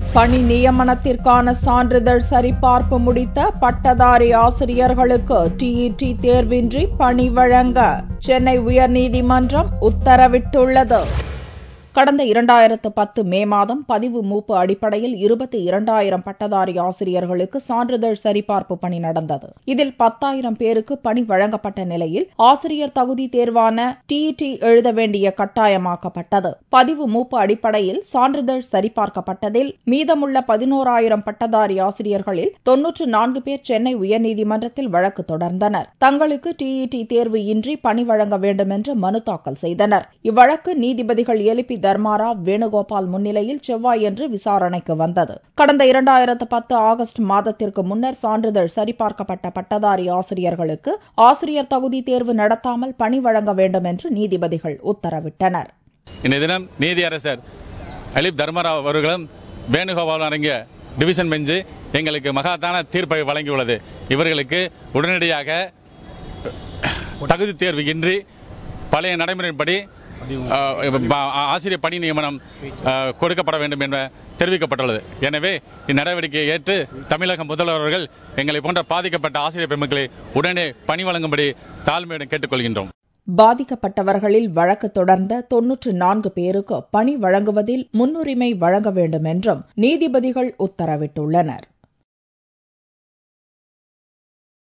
பணி நியமனத்திற்கான சான்றிதழ் சரிபார்ப்பு முடித்த பட்டதாரி ஆசிரியர்களுக்கு டிஇடி தேர்வின்றி பணி வழங்க சென்னை உயர்நீதிமன்றம் உத்தரவிட்டுள்ளது கடந்த இரண்டாயிரத்து பத்து மே மாதம் பதிவு மூப்பு அடிப்படையில் இருபத்தி இரண்டாயிரம் பட்டதாரி ஆசிரியர்களுக்கு சான்றிதழ் சரிபார்ப்பு பணி நடந்தது இதில் பத்தாயிரம் பேருக்கு பணி வழங்கப்பட்ட நிலையில் ஆசிரியர் தகுதி தேர்வான டிஇடி எழுத வேண்டிய கட்டாயமாக்கப்பட்டது பதிவு மூப்பு அடிப்படையில் சான்றிதழ் சரிபார்க்கப்பட்டதில் மீதமுள்ள பதினோராயிரம் பட்டதாரி ஆசிரியர்களில் தொன்னூற்று நான்கு பேர் சென்னை உயர்நீதிமன்றத்தில் வழக்கு தொடர்ந்தனர் தங்களுக்கு டிஇடி தேர்வு இன்றி பணி வழங்க வேண்டும் என்று மனு தாக்கல் செய்தனர் இவ்வழக்கு நீதிபதிகள் எலிபி தர்மாராவ் வேணுகோபால் முன்னிலையில் செவ்வாயன்று விசாரணைக்கு வந்தது கடந்த இரண்டாயிரத்து பத்து ஆகஸ்ட் மாதத்திற்கு முன்னர் சான்றிதழ் சரிபார்க்கப்பட்ட பட்டதாரி ஆசிரியர்களுக்கு ஆசிரியர் தகுதி தேர்வு நடத்தாமல் பணி வழங்க வேண்டும் என்று நீதிபதிகள் உத்தரவிட்டனர் இன்றைய தினம் நீதியரசர் அலிப் தர்மராவ் அவர்களும் வேணுகோபால் அடங்கிய டிவிஷன் பெஞ்சு எங்களுக்கு மகாத்தான தீர்ப்பை வழங்கியுள்ளது இவர்களுக்கு உடனடியாக தகுதி தேர்வு இன்றி பழைய நடைமுறைப்படி ஆசிரியர் பணி நியமனம் கொடுக்கப்பட வேண்டும் என தெரிவிக்கப்பட்டுள்ளது எனவே இந்நடவடிக்கையை ஏற்று தமிழக முதல்வர்கள் எங்களை போன்ற பாதிக்கப்பட்ட ஆசிரியர் பெருமக்களை உடனே பணி வழங்கும்படி தாழ்மையுடன் கேட்டுக்கொள்கின்றோம் பாதிக்கப்பட்டவர்களில் வழக்கு தொடர்ந்த தொன்னூற்று நான்கு பேருக்கு பணி வழங்குவதில் முன்னுரிமை வழங்க வேண்டும் என்றும் நீதிபதிகள் உத்தரவிட்டுள்ளனர்